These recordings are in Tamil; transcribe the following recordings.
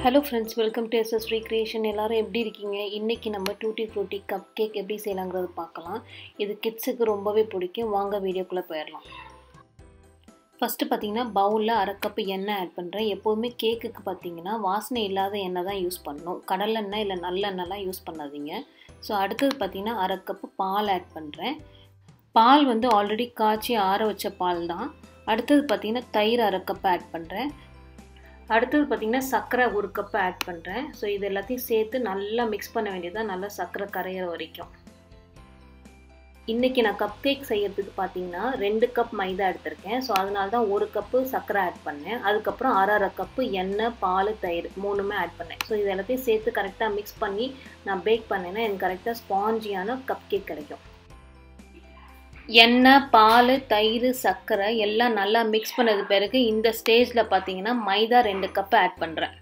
hello friends welcome to SS recreation எல்லாரும் எப்படி இருக்கீங்க இன்றைக்கி நம்ம டூட்டி ஃப்ரூட்டி கப் கேக் எப்படி செய்யலாங்கிறது பார்க்கலாம் இது கிட்ஸுக்கு ரொம்பவே பிடிக்கும் வாங்க வீடியோக்குள்ளே போயிடலாம் ஃபஸ்ட்டு பார்த்தீங்கன்னா பவுலில் அரை கப்பு எண்ணெய் ஆட் பண்ணுறேன் எப்போதுமே கேக்குக்கு பார்த்தீங்கன்னா வாசனை இல்லாத எண்ணெய் தான் யூஸ் பண்ணணும் கடலெண்ணெய் இல்லை நல்லெண்ணெய்லாம் யூஸ் பண்ணாதீங்க ஸோ அடுத்தது பார்த்தீங்கன்னா அரை கப்பு பால் ஆட் பண்ணுறேன் பால் வந்து ஆல்ரெடி காய்ச்சி ஆற வச்ச பால் தான் அடுத்தது பார்த்தீங்கன்னா தயிர் அரை கப்பு ஆட் பண்ணுறேன் அடுத்தது பார்த்திங்கன்னா சர்க்கரை ஒரு கப்பு ஆட் பண்ணுறேன் ஸோ இது எல்லாத்தையும் சேர்த்து நல்லா மிக்ஸ் பண்ண வேண்டியதாக நல்லா சர்க்கரை கரையிற வரைக்கும் இன்றைக்கி நான் கப் கேக் செய்கிறதுக்கு பார்த்தீங்கன்னா ரெண்டு கப் மைதா எடுத்திருக்கேன் ஸோ அதனால தான் ஒரு கப்பு சர்க்கரை ஆட் பண்ணேன் அதுக்கப்புறம் அரை அரை கப்பு எண்ணெய் பால் தயிர் மூணுமே ஆட் பண்ணேன் ஸோ இது எல்லாத்தையும் சேர்த்து கரெக்டாக மிக்ஸ் பண்ணி நான் பேக் பண்ணேன்னா எனக்கு கரெக்டாக ஸ்பாஞ்சியான கப் கேக் கிடைக்கும் எண்ணெய் பால் தயிர் சர்க்கரை எல்லாம் நல்லா மிக்ஸ் பண்ணது பிறகு இந்த ஸ்டேஜில் பார்த்தீங்கன்னா மைதா ரெண்டு கப்பு ஆட் பண்ணுறேன்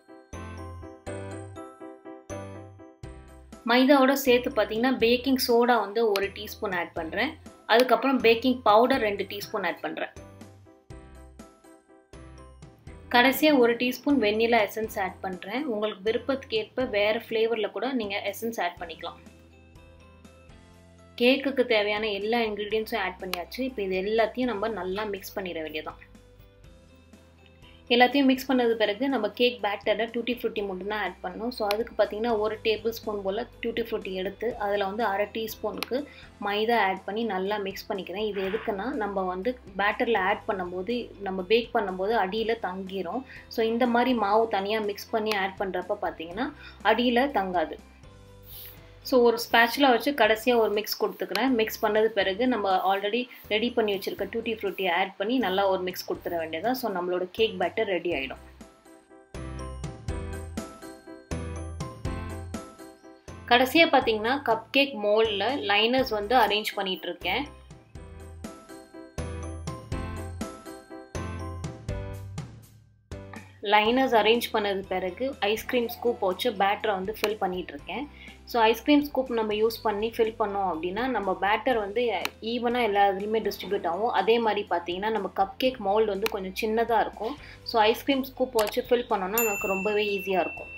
மைதாவோட சேர்த்து பார்த்தீங்கன்னா பேக்கிங் சோடா வந்து ஒரு டீஸ்பூன் ஆட் பண்ணுறேன் அதுக்கப்புறம் பேக்கிங் பவுடர் ரெண்டு டீஸ்பூன் ஆட் பண்ணுறேன் கடைசியாக ஒரு டீஸ்பூன் வெண்ணிலா எசன்ஸ் ஆட் பண்ணுறேன் உங்களுக்கு விருப்பத்துக்கு ஏற்ப வேறு ஃப்ளேவரில் கூட நீங்கள் எசன்ஸ் ஆட் பண்ணிக்கலாம் கேக்குக்கு தேவையான எல்லா இன்க்ரீடியன்ஸும் ஆட் பண்ணியாச்சு இப்போ இது எல்லாத்தையும் நம்ம நல்லா மிக்ஸ் பண்ணிட வேண்டியதான் எல்லாத்தையும் மிக்ஸ் பண்ணது பிறகு நம்ம கேக் பேட்டரில் டூட்டி ஃப்ரூட்டி மட்டும் தான் ஆட் பண்ணணும் ஸோ அதுக்கு பார்த்தீங்கன்னா ஒரு டேபிள் ஸ்பூன் போல் டூட்டி ஃப்ரூட்டி எடுத்து அதில் வந்து அரை டீஸ்பூனுக்கு மைதா ஆட் பண்ணி நல்லா மிக்ஸ் பண்ணிக்கிறேன் இது எதுக்குன்னா நம்ம வந்து பேட்டரில் ஆட் பண்ணும்போது நம்ம பேக் பண்ணும்போது அடியில் தங்கிரும் ஸோ இந்த மாதிரி மாவு தனியாக மிக்ஸ் பண்ணி ஆட் பண்ணுறப்ப பார்த்தீங்கன்னா அடியில் தங்காது ஸோ ஒரு ஸ்பேச்சில் வச்சு கடைசியாக ஒரு மிக்ஸ் கொடுத்துக்கிறேன் மிக்ஸ் பண்ணது பிறகு நம்ம ஆல்ரெடி ரெடி பண்ணி வச்சுருக்க டூட்டி ஃப்ரூட்டியை ஆட் பண்ணி நல்லா ஒரு மிக்ஸ் கொடுத்துட வேண்டியதான் ஸோ நம்மளோட கேக் பேட்டர் ரெடி ஆகிடும் கடைசியாக பார்த்தீங்கன்னா கப் கேக் மோல்டில் லைனர்ஸ் வந்து அரேஞ்ச் பண்ணிகிட்டு இருக்கேன் லைனர்ஸ் அரேஞ்ச் பண்ணது பிறகு ஐஸ்கிரீம் ஸ்கூப் வச்சு பேட்டரை வந்து ஃபில் பண்ணிகிட்ருக்கேன் ஸோ ஐஸ்கிரீம் ஸ்கூப் நம்ம யூஸ் பண்ணி ஃபில் பண்ணோம் அப்படின்னா நம்ம பேட்டர் வந்து ஈவனாக எல்லா இதுலேயுமே டிஸ்ட்ரிபியூட் ஆகும் அதே மாதிரி பார்த்தீங்கன்னா நம்ம கப் கேக் மோல்டு வந்து கொஞ்சம் சின்னதாக இருக்கும் ஸோ ஐஸ்கிரீம் ஸ்கூப் வச்சு ஃபில் பண்ணோன்னா நமக்கு ரொம்பவே ஈஸியாக இருக்கும்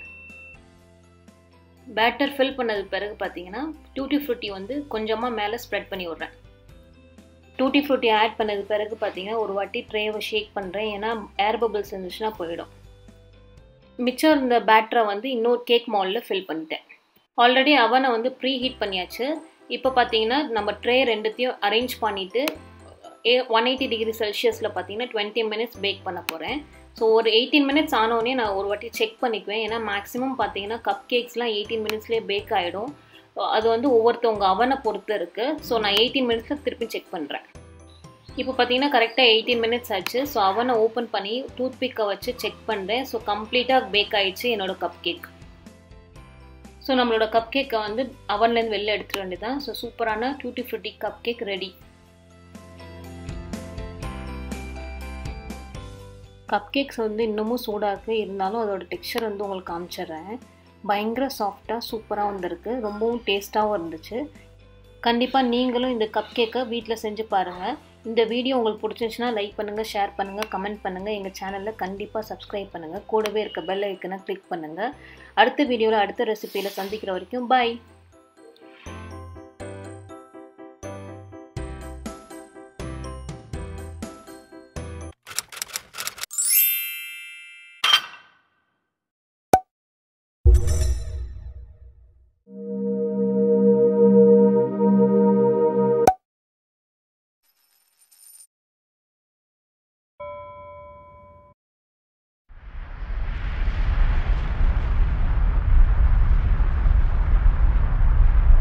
பேட்டர் ஃபில் பண்ணது பிறகு பார்த்தீங்கன்னா டூட்டி ஃப்ரூட்டி வந்து கொஞ்சமாக மேலே ஸ்ப்ரெட் பண்ணி விட்றேன் டூட்டி ஃப்ரூட்டி ஆட் பண்ணது பிறகு பார்த்தீங்கன்னா ஒரு வாட்டி ட்ரேவை ஷேக் பண்ணுறேன் ஏன்னா ஏர் பபிள்ஸ் இருந்துச்சுன்னா போயிடும் மிச்சம் இருந்த பேட்டரை வந்து இன்னொரு கேக் மாலில் ஃபில் பண்ணிட்டேன் ஆல்ரெடி அவனை வந்து ப்ரீ ஹீட் பண்ணியாச்சு இப்போ பார்த்தீங்கன்னா நம்ம ட்ரே ரெண்டுத்தையும் அரேஞ்ச் பண்ணிவிட்டு ஏ ஒன் எயிட்டி டிகிரி செல்சியஸில் பார்த்தீங்கன்னா டுவெண்ட்டி மினிட்ஸ் பேக் பண்ண போகிறேன் ஸோ ஒரு எயிட்டீன் மினிட்ஸ் ஆனோடனே நான் ஒரு வாட்டி செக் பண்ணிக்குவேன் ஏன்னா மேக்ஸிமம் பார்த்தீங்கன்னா கப் கேக்ஸ்லாம் எயிட்டீன் மினிட்ஸ்லேயே பேக் ஆகிடும் அது வந்து ஒவ்வொருத்தவங்க அவனை பொறுத்து இருக்குது ஸோ நான் எயிட்டீன் மினிட்ஸில் திருப்பி செக் பண்ணுறேன் இப்போ பார்த்தீங்கன்னா கரெக்டாக எயிட்டீன் மினிட்ஸ் ஆச்சு ஸோ அவனை ஓப்பன் பண்ணி டூத் பிக்கை வச்சு செக் பண்ணுறேன் ஸோ கம்ப்ளீட்டாக பேக் ஆகிடுச்சு என்னோட கப் கேக் ஸோ நம்மளோட கப் கேக்கை வந்து அவன்லேருந்து வெளில எடுத்துட வேண்டியதான் ஸோ சூப்பரான tutti frutti cupcake ready cupcakes வந்து இன்னமும் சூடாக இருக்குது இருந்தாலும் அதோட டெக்ஸ்சர் வந்து உங்களுக்கு காமிச்சிடுறேன் பயங்கர சாஃப்டாக சூப்பராக வந்திருக்கு ரொம்பவும் டேஸ்ட்டாகவும் இருந்துச்சு கண்டிப்பாக நீங்களும் இந்த கப் கேக்கை வீட்டில் செஞ்சு பாருங்கள் இந்த வீடியோ உங்களுக்கு பிடிச்சிருந்துச்சுன்னா லைக் பண்ணுங்கள் ஷேர் பண்ணுங்கள் கமெண்ட் பண்ணுங்கள் எங்கள் சேனலில் கண்டிப்பாக சப்ஸ்கிரைப் பண்ணுங்கள் கூடவே இருக்க பெல் ஐக்கனை கிளிக் பண்ணுங்கள் அடுத்த வீடியோவில் அடுத்த ரெசிபியில் சந்திக்கிற வரைக்கும் பாய்